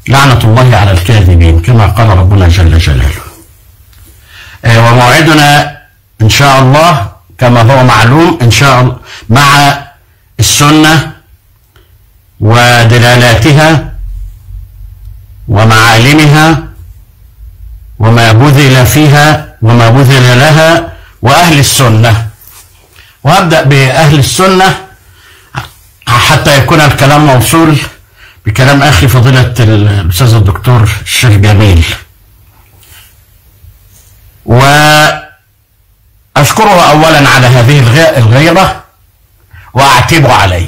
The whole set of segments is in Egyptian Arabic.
لعنة الله على الكاذبين كما قال ربنا جل جلاله آه، وموعدنا إن شاء الله كما هو معلوم إن شاء الله مع السنة ودلالاتها ومعالمها وما بذل فيها وما بذل لها وأهل السنة وأبدأ بأهل السنة حتى يكون الكلام موصول بكلام أخي فضيلة الأستاذ الدكتور الشيخ جميل وأشكره أولا على هذه الغ- الغيرة وأعتب عليه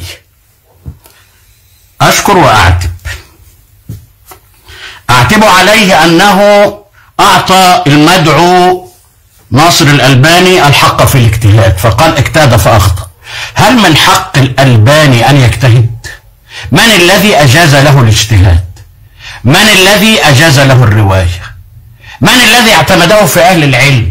أشكر وأعتب أعتب عليه أنه أعطى المدعو ناصر الألباني الحق في الاجتهاد فقال اجتهد فأخطأ هل من حق الألباني أن يجتهد من الذي أجاز له الاجتهاد من الذي أجاز له الرواية من الذي اعتمده في أهل العلم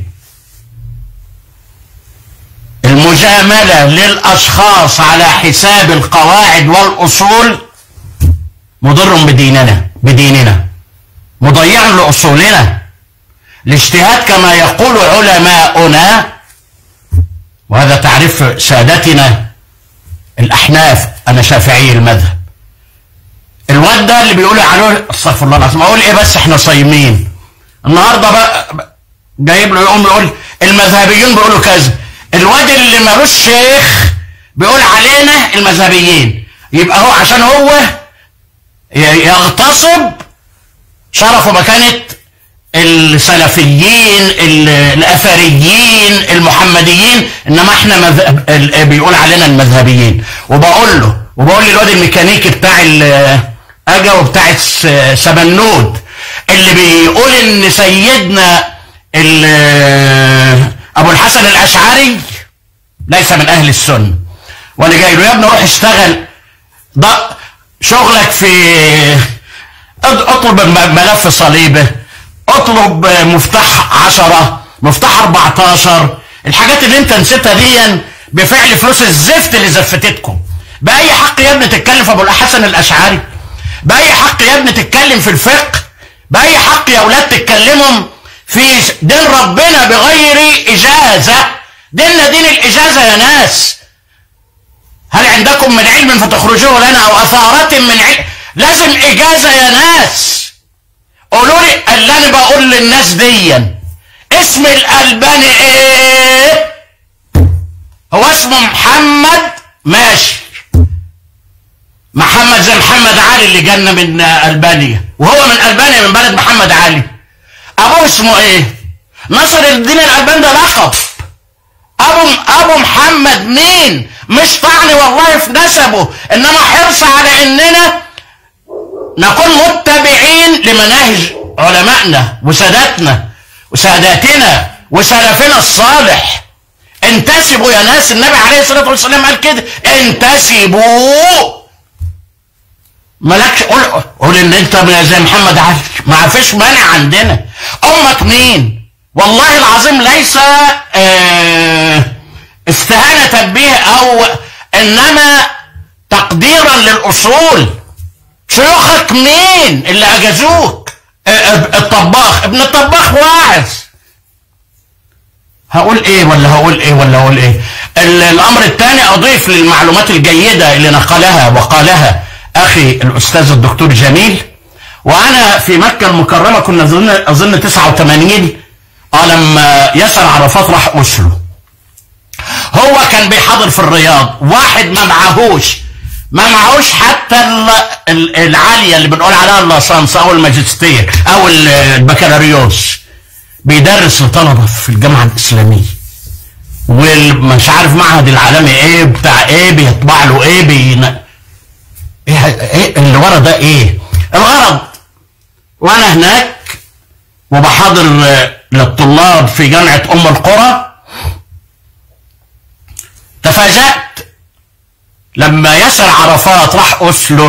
المجاملة للأشخاص على حساب القواعد والأصول مضر بديننا بديننا مضيع لأصولنا الاجتهاد كما يقول علماؤنا وهذا تعريف سادتنا الأحناف أنا شافعي المذهب الواد ده اللي بيقول عليه استغفر الله العظيم اقول ايه بس احنا صايمين النهارده بقى جايب له يقوم يقول المذهبيين بيقولوا كذا الواد اللي ملوش شيخ بيقول علينا المذهبيين يبقى هو عشان هو ي- يغتصب شرف مكانة السلفيين ال- الأثريين المحمديين إنما إحنا مذهب ال- بيقول علينا المذهبيين وبقول له وبقول للواد الميكانيكي بتاع ال- أجا وبتاع الس- سبنود اللي بيقول إن سيدنا ال- أبو الحسن الأشعري ليس من أهل السنة وأنا جاي له يا ابني روح اشتغل ده شغلك في اط- اطلب م- ملف صليبه اطلب مفتاح عشرة مفتاح 14 الحاجات اللي انت نسيتها دي بفعل فلوس الزفت اللي زفتتكم بأي حق يا ابني تتكلم في ابو الحسن الاشعري بأي حق يا ابني تتكلم في الفقه بأي حق يا اولاد تتكلموا في دين ربنا بغير اجازة ديننا دين الاجازة يا ناس هل عندكم من علم فتخرجوه لنا او اثارة من علم لازم اجازة يا ناس قولوا لي اللي انا بقول للناس ديا اسم الالباني ايه هو اسمه محمد ماشي محمد زي محمد علي اللي جانا من البانيا وهو من البانيا من بلد محمد علي ابوه اسمه ايه نصر الدين الالباني ده لقب ابو ابو محمد مين مش طعن والله في نسبه انما حرص على اننا نكون متبعين لمناهج علمائنا وساداتنا وساداتنا وسلفنا الصالح انتسبوا يا ناس النبي عليه الصلاه والسلام قال كده انتسبوا مالكش قول قول ان انت زي محمد علي ما فيش مانع عندنا امك مين والله العظيم ليس آه استهانة به او انما تقديرا للاصول شيوخك مين اللي اجازوك آه، آه، الطباخ ابن الطباخ واعظ هقول ايه ولا هقول ايه ولا هقول ايه ال- الامر الثاني اضيف للمعلومات الجيدة اللي نقلها وقالها اخي الاستاذ الدكتور جميل وانا في مكة المكرمة كنا اظن اظن 89 اه لما ياسر عرفات راح اسلو هو كان بيحاضر في الرياض واحد ما معهوش ما معهوش حتى ال- ال- العالية اللي بنقول عليها الليسانس او الماجستير او ال- البكالوريوس بيدرس لطلبة في الجامعة الإسلامية ومش عارف معهد العالمي ايه بتاع ايه بيطبع له ايه بين ايه, إيه اللي ورا ده ايه الغرض وانا هناك وبحاضر آه، للطلاب في جامعة ام القرى تفاجأت لما ياسر عرفات راح أسلو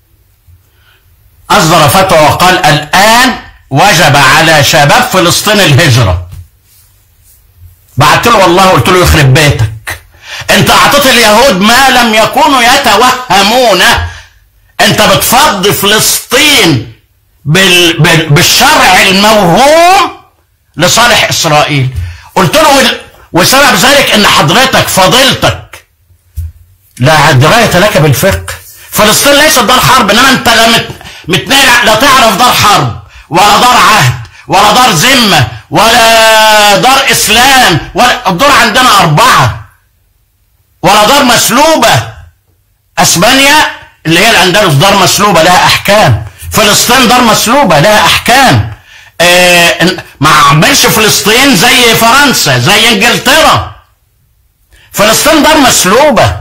أصدر فتوى وقال الآن وجب على شباب فلسطين الهجرة بعت له والله قلت له يخرب بيتك انت اعطيت اليهود ما لم يكونوا يتوهمونه انت بتفضي فلسطين بال... بال... بالشرع الموهوم لصالح اسرائيل قلت له وال- وسبب ذلك ان حضرتك فضيلتك لا درايه لك بالفقه فلسطين ليست دار حرب انما انت لا مت... متنقل لا تعرف دار حرب ولا دار عهد ولا دار ذمه ولا دار اسلام ولا الدور عندنا اربعه ولا دار مسلوبه اسبانيا اللي هي الاندلس دار مسلوبه لها احكام فلسطين دار مسلوبه لها احكام آه ما عملش فلسطين زي فرنسا زي انجلترا فلسطين دار مسلوبه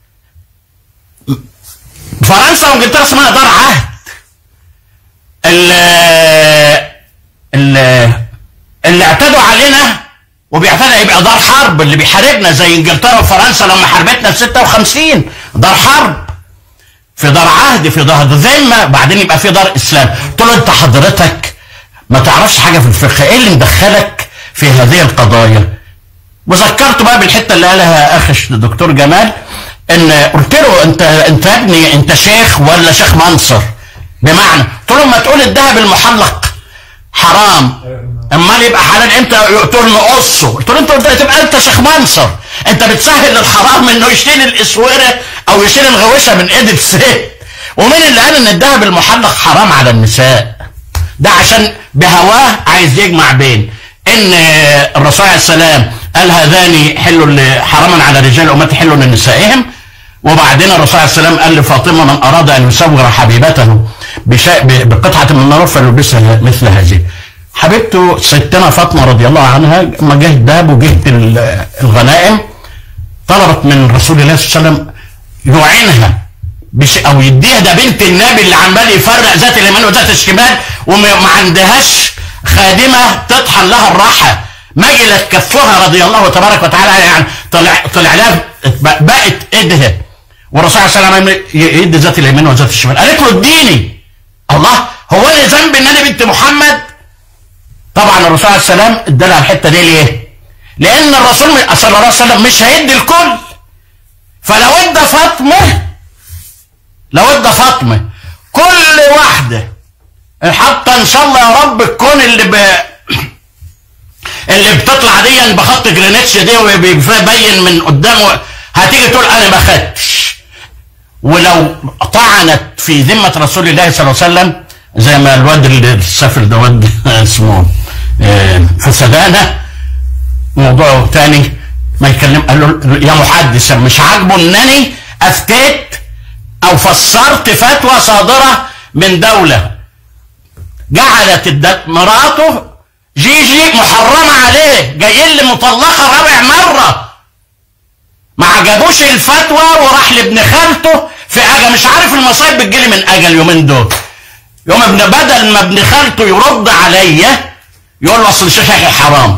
فرنسا وانجلترا اسمها دار عهد ال ال اللي اعتدوا علينا وبيعتدى يبقى دار حرب اللي بيحاربنا زي انجلترا وفرنسا لما حاربتنا في 56 دار حرب في دار عهد في دار ذمه بعدين يبقى في دار اسلام قلت له انت حضرتك ما تعرفش حاجه في الفقه ايه اللي مدخلك في هذه القضايا وذكرته بقى بالحته اللي قالها اخي الدكتور جمال ان قلت له انت انت يا ابني انت شيخ ولا شيخ منصر بمعنى قلت له ما تقول الذهب المحلق حرام امال يبقى حلال امتى قلت له نقصه قلت له انت قلت تبقى انت شيخ منصر انت بتسهل الحرام انه يشيل الاسوره او يشيل الغوشه من ايد الست ومين اللي قال ان الذهب المحلق حرام على النساء ده عشان بهواه عايز يجمع بين ان الرسول عليه السلام قال هذان حل حراما على رجال امتي حل لنسائهم وبعدين الرسول عليه السلام قال لفاطمه من اراد ان يسور حبيبته بشيء بقطعه من النار فليلبسها مثل هذه حبيبته ستنا فاطمه رضي الله عنها ما جه الدهب وجهت الغنائم طلبت من رسول الله صلى الله عليه وسلم يعينها بش او يديها ده بنت النبي اللي عمال يفرق ذات اليمين وذات الشمال وما عندهاش خادمه تطحن لها الراحه مجلت كفها رضي الله تبارك وتعالى يعني طلع طلع لها بقت ايدها والرسول صلى الله عليه وسلم يد ذات اليمين وذات الشمال قالت له اديني الله هو انا ذنب ان انا بنت محمد طبعا الرسول عليه السلام ادالها الحته دي ليه؟ لان الرسول صلى الله عليه وسلم مش هيدي الكل فلو ادى فاطمه لو ادى فاطمه كل واحده حتى ان شاء الله يا رب الكون اللي ب... اللي بتطلع دي بخط جرينتش دي وبيبين من قدامه هتيجي تقول انا ما خدتش ولو طعنت في ذمه رسول الله صلى الله عليه وسلم زي ما الواد اللي السافر ده واد اسمه فسدانه موضوع تاني ما يكلم قال له يا محدثا مش عاجبه انني افتيت او فسرت فتوى صادره من دوله جعلت مراته جيجي محرمه عليه جاي لي مطلقه رابع مره ما عجبوش الفتوى وراح لابن خالته في اجل مش عارف المصايب بتجيلي من اجل اليومين دول يوم ابن بدل ما ابن خالته يرد عليا يقول له اصل شيخي حرام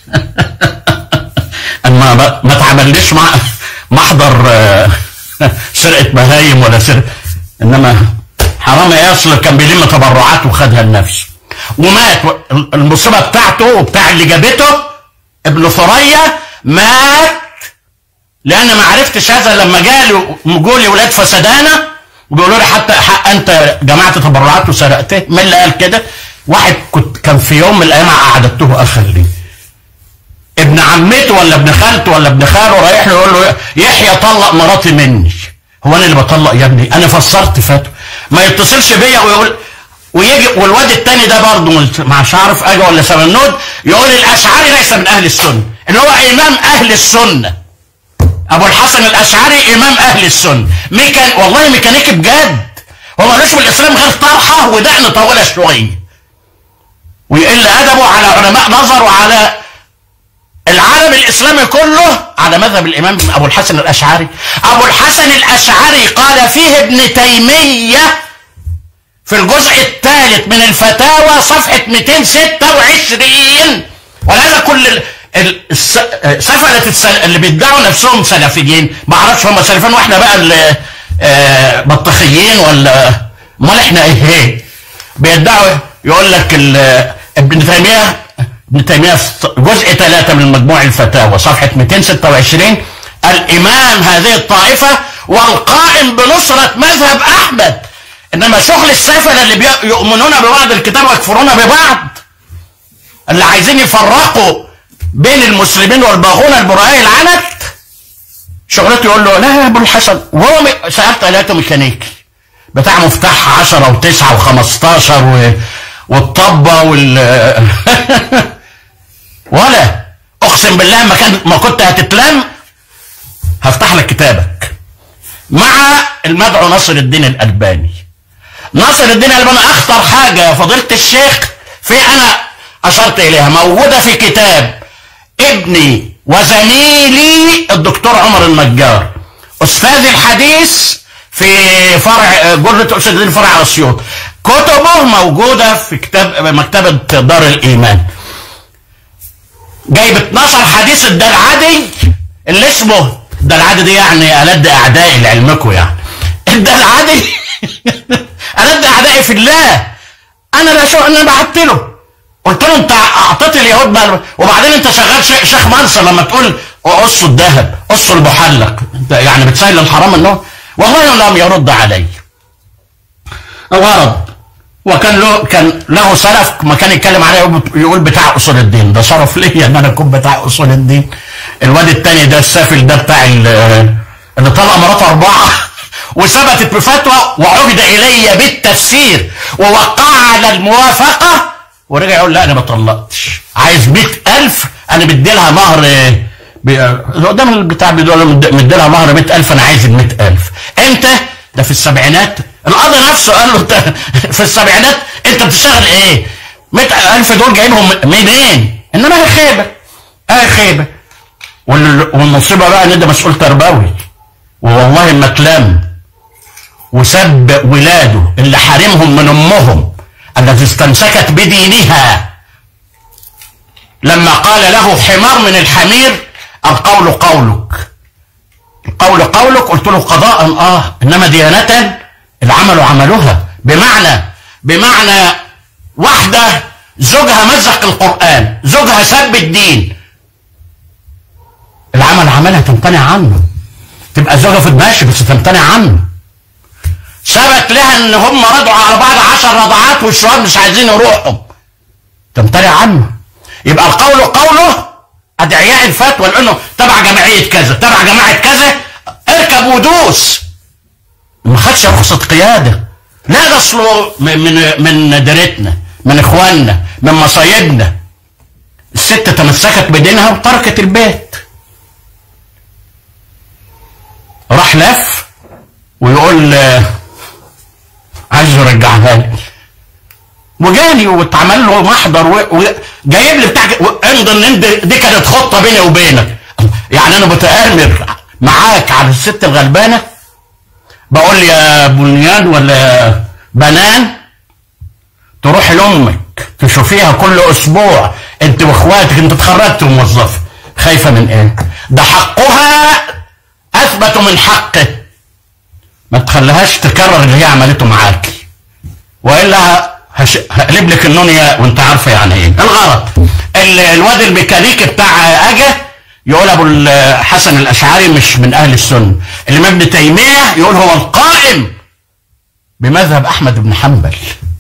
اما ما تعمليش مع محضر سرقه بهايم ولا سرقه انما حرام ايه اصل كان بيلم تبرعات وخدها لنفسه ومات المصيبه بتاعته وبتاع اللي جابته ابن ثريا مات لان ما عرفتش هذا لما جالي جولي ولاد فسدانه وبيقولوا لي حتى حق انت جمعت تبرعات وسرقته مين اللي قال كده؟ واحد كنت كان في يوم من الايام قعدته اخا لي ابن عمته ولا ابن خالته ولا ابن خاله رايح له يقول له يحيى طلق مراتي مني هو انا اللي بطلق يا ابني انا فسرت فتوى ما يتصلش بيا ويقول ويجي والواد التاني ده برضه مش عارف اجا ولا سمنود يقول الاشعري ليس من اهل السنه اللي هو امام اهل السنه ابو الحسن الاشعري امام اهل السنه ميكان والله ميكانيكي بجد هو مالوش بالاسلام غير طرحه ودقن طويله شويه ويقل ادبه على علماء نظر وعلى العالم الاسلامي كله على مذهب الامام ابو الحسن الاشعري ابو الحسن الاشعري قال فيه ابن تيميه في الجزء الثالث من الفتاوى صفحه 226 ولهذا كل سفلة السل... اللي بيدعوا نفسهم سلفيين ما اعرفش هم سلفيين واحنا بقى اللي آه بطخيين ولا امال احنا ايه بيدعوا يقول لك ابن تيميه ابن تيميه جزء ثلاثة من مجموع الفتاوى صفحة 226 الإمام هذه الطائفة والقائم بنصرة مذهب أحمد انما شغل السفله اللي بي- يؤمنون ببعض الكتاب ويكفرون ببعض اللي عايزين يفرقوا بين المسلمين والباغون البراء العنت شغلته يقول له لا يا ابو الحسن وهو م- سالت لقيته ميكانيكي بتاع مفتاح 10 و9 و15 و... والطبه وال ولا اقسم بالله ما كان ما كنت هتتلم هفتح لك كتابك مع المدعو ناصر الدين الالباني ناصر الدين الالباني اخطر حاجه يا فضيله الشيخ في انا اشرت اليها موجوده في كتاب ابني وزميلي الدكتور عمر النجار استاذ الحديث في فرع جرة أسد الدين فرع أسيوط كتبه موجودة في كتاب مكتبة دار الإيمان جايب 12 حديث الدلعدي اللي اسمه الدلعدي دي يعني ألد أعدائي لعلمكم يعني الدلعدي ألد أعدائي في الله أنا لا شو أنا بعت له قلت له أنت أعطيت اليهود بقى وبعدين أنت شغال شيخ شيخ منصر لما تقول قصوا الذهب قصوا المحلق أنت يعني بتسهل الحرام النوم والله لم يرد علي الغرض وكان له كان له سلف ما كان يتكلم عليه يقول بتاع اصول الدين ده شرف ليا ان انا اكون بتاع اصول الدين الواد التاني ده السافل ده بتاع ال- اللي طلق مراته اربعه وثبتت بفتوى وعهد الي بالتفسير ووقع على الموافقه ورجع يقول لا انا ما طلقتش عايز 100000 انا بدي لها مهر ب- قدام البتاع بيقول مدي لها مهر 100000 انا عايز ال 100000 امتى؟ ده في السبعينات القاضي نفسه قال له انت في السبعينات انت بتشتغل ايه؟ 100000 دول جايبهم منين؟ انما هي خيبه هي خيبه وال- والمصيبه بقى ان ده مسؤول تربوي والله ما اتلم وسب ولاده اللي حارمهم من امهم التي استمسكت بدينها لما قال له حمار من الحمير القول قولك القول قولك قلت له قضاء اه انما ديانة العمل عملها بمعنى بمعنى واحدة زوجها مزق القرآن زوجها سب الدين العمل عملها تمتنع عنه تبقى زوجها في دماغها بس تمتنع عنه ثبت لها ان هم رضعوا على بعض عشر رضعات والشباب مش عايزين يروحوا تمتنع عنه يبقى القول قوله ادعياء الفتوى لانه تبع جمعيه كذا تبع جماعه كذا اركب ودوس ما خدش رخصه قياده لا ده اصله من من من ديرتنا من اخواننا من مصايبنا الست تمسكت بدينها وتركت البيت راح لف ويقول آه، عايز يرجعها لي وجاني واتعمل له محضر وجايب لي بتاع امضي ان دي, دي كانت خطه بيني وبينك يعني انا بتآمر معاك على الست الغلبانه بقول يا بنيان ولا بنان تروحي لامك تشوفيها كل اسبوع انت واخواتك انت اتخرجت موظفه خايفه من ايه؟ ده حقها اثبت من حقه ما تخليهاش تكرر اللي هي عملته معاكي والا هش... هقلب لك النونيا وانت عارفه يعني ايه الغرض ال... الواد الميكانيكي بتاع اجا يقول ابو الحسن الاشعري مش من اهل السنه الامام ابن تيميه يقول هو القائم بمذهب احمد بن حنبل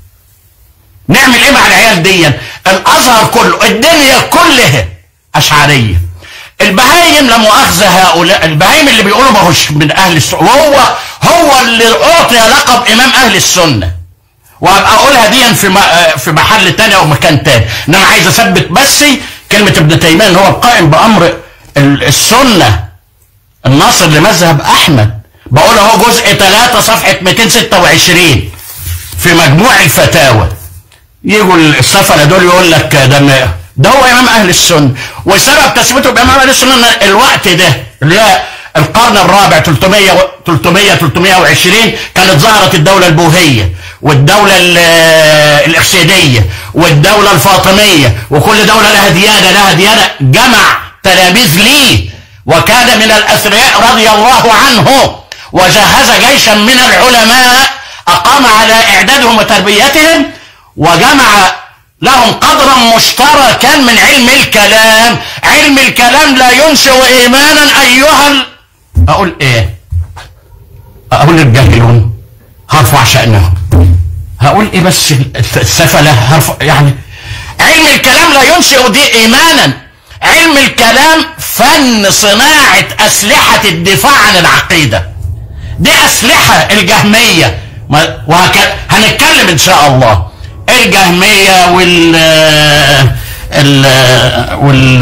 نعمل ايه مع العيال دي الازهر كله الدنيا كلها اشعريه البهايم لا مؤاخذه هؤلاء البهايم اللي بيقولوا ما هوش من اهل السنه وهو هو اللي اعطي لقب امام اهل السنه وابقى اقولها دي في م- في محل تاني او مكان تاني انما عايز اثبت بس كلمه ابن تيميه ان هو القائم بامر ال- السنه الناصر لمذهب احمد بقول اهو جزء 3 صفحه 226 في مجموع الفتاوى يجوا السفله دول يقول لك ده م- ده هو امام اهل السنه وسبب تثبيته بامام اهل السنه ان الوقت ده اللي هي القرن الرابع 300 و- 300 320 كانت ظهرت الدوله البوهيه والدوله ال- الاخشيديه والدوله الفاطميه وكل دوله لها ديانه لها ديانه جمع تلاميذ ليه وكان من الاثرياء رضي الله عنه وجهز جيشا من العلماء اقام على اعدادهم وتربيتهم وجمع لهم قدرا مشتركا من علم الكلام علم الكلام لا ينشئ ايمانا ايها ال... اقول ايه اقول الجاهلون هرفع شأنهم هقول ايه بس السفلة هرفع يعني علم الكلام لا ينشئ دي ايمانا علم الكلام فن صناعة اسلحة الدفاع عن العقيدة دي اسلحة الجهمية وهكذا هنتكلم ان شاء الله الجهمية وال ال وال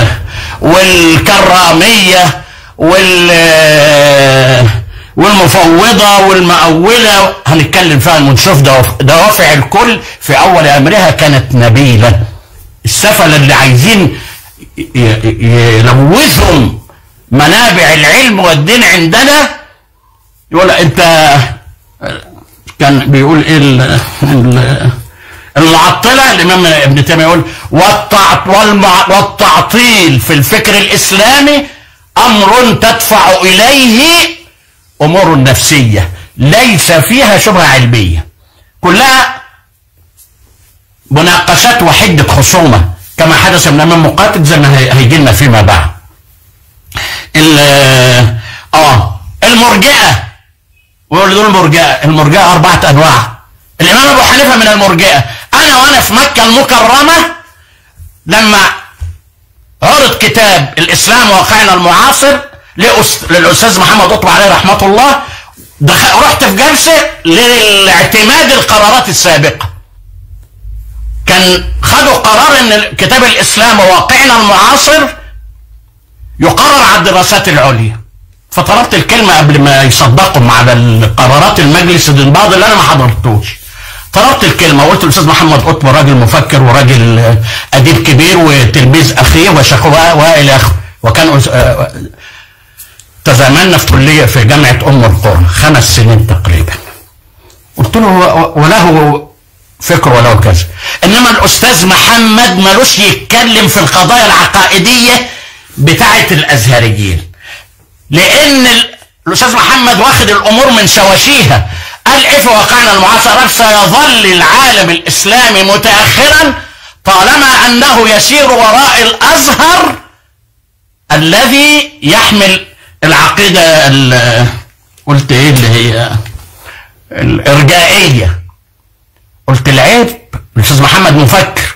والكرامية وال والمفوضة والمؤولة هنتكلم فيها ونشوف دوافع الكل في أول أمرها كانت نبيلة السفلة اللي عايزين يلوثهم منابع العلم والدين عندنا يقول انت كان بيقول ايه المعطلة الإمام ابن تيمية يقول والتعطيل في الفكر الإسلامي أمر تدفع إليه أمور نفسية ليس فيها شبهة علمية كلها مناقشات وحدة خصومة كما حدث من أمام مقاتل زي ما هيجي لنا فيما بعد اه المرجئة ويقول دول المرجئة المرجئة أربعة أنواع الإمام أبو حنيفة من المرجئة أنا وأنا في مكة المكرمة لما عرض كتاب الإسلام واقعنا المعاصر للأستاذ محمد قطب عليه رحمة الله رحت في جلسة لاعتماد القرارات السابقة كان خدوا قرار ان كتاب الاسلام واقعنا المعاصر يقرر على الدراسات العليا فطلبت الكلمة قبل ما يصدقوا على القرارات المجلس الانباض اللي انا ما حضرتوش طلبت الكلمة وقلت الأستاذ محمد قطب راجل مفكر وراجل أديب كبير وتلميذ أخيه وشيخ وإلى آخره وكان تزاملنا في كلية في جامعة أم القرى خمس سنين تقريبا قلت له وله فكر وله كذا إنما الأستاذ محمد ملوش يتكلم في القضايا العقائدية بتاعة الأزهريين لأن الأستاذ محمد واخد الأمور من شواشيها قال ايه في واقعنا المعاصر سيظل العالم الاسلامي متاخرا طالما انه يسير وراء الازهر الذي يحمل العقيده قلت ايه اللي هي الارجائيه قلت العيب الاستاذ محمد مفكر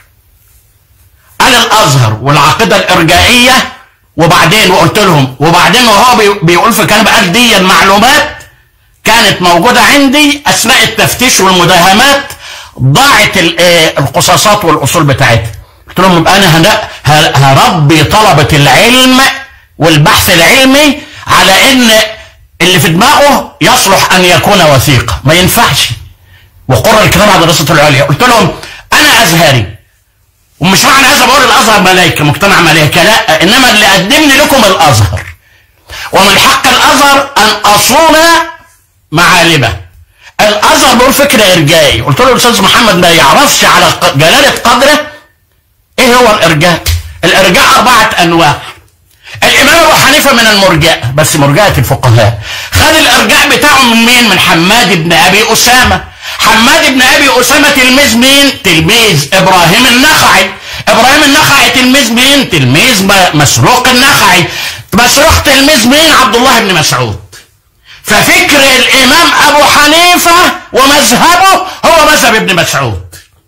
قال الازهر والعقيده الارجائيه وبعدين وقلت لهم وبعدين وهو بيقول في كلام قال دي المعلومات كانت موجودة عندي أثناء التفتيش والمداهمات ضاعت القصاصات والأصول بتاعتها قلت لهم يبقى أنا هربي طلبة العلم والبحث العلمي على إن اللي في دماغه يصلح أن يكون وثيقة ما ينفعش وقرر الكتاب على دراسة العليا قلت لهم أنا أزهري ومش معنى هذا بقول الأزهر ملايكة مجتمع ملايكة لا إنما اللي قدمني لكم الأزهر ومن حق الأزهر أن أصون معالمه الازهر بيقول فكر ارجائي قلت له الاستاذ محمد ما يعرفش على جلاله قدره ايه هو الارجاء الارجاء اربعه انواع الامام ابو حنيفه من المرجئه بس مرجئه الفقهاء خد الارجاء بتاعه من مين من حماد بن ابي اسامه حماد بن ابي اسامه تلميذ مين تلميذ ابراهيم النخعي ابراهيم النخعي تلميذ مين تلميذ مسروق النخعي مسروق تلميذ مين عبد الله بن مسعود ففكر الامام ابو حنيفه ومذهبه هو مذهب ابن مسعود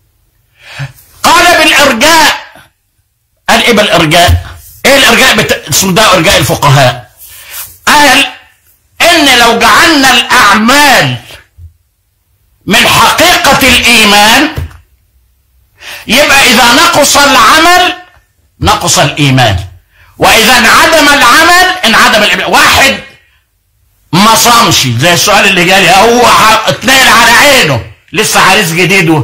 قال بالارجاء قال ايه بالارجاء ايه الارجاء بت... اسمه ده ارجاء الفقهاء قال ان لو جعلنا الاعمال من حقيقه الايمان يبقى اذا نقص العمل نقص الايمان واذا انعدم العمل انعدم الايمان واحد ما صامش زي السؤال اللي جالي هو اتنقل على عينه لسه عريس جديد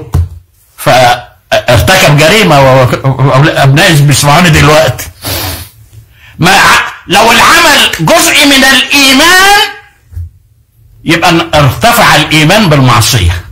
فارتكب جريمه وابنائي بيسمعوني دلوقتي ما لو العمل جزء من الايمان يبقى ارتفع الايمان بالمعصيه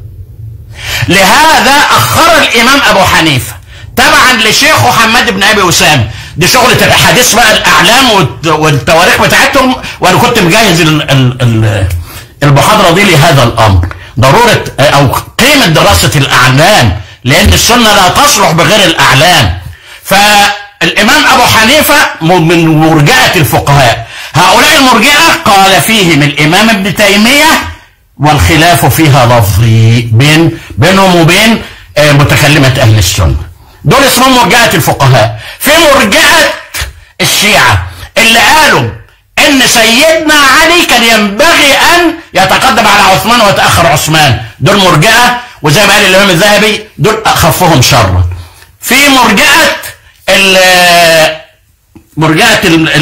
لهذا اخر الامام ابو حنيفه تبعا لشيخه حماد بن ابي اسامه دي شغلة الأحاديث بقى الأعلام والتواريخ بتاعتهم وأنا كنت مجهز المحاضرة دي لهذا الأمر ضرورة أو قيمة دراسة الأعلام لأن السنة لا تصلح بغير الأعلام فالإمام أبو حنيفة من مرجئة الفقهاء هؤلاء المرجئة قال فيهم الإمام ابن تيمية والخلاف فيها لفظي بين بينهم وبين آه، متكلمة أهل السنة دول اسمهم مرجعة الفقهاء في مرجعة الشيعة اللي قالوا ان سيدنا علي كان ينبغي ان يتقدم على عثمان ويتأخر عثمان دول مرجعة وزي ما قال الامام الذهبي دول اخفهم شرا في مرجعة ال- مرجعة ال-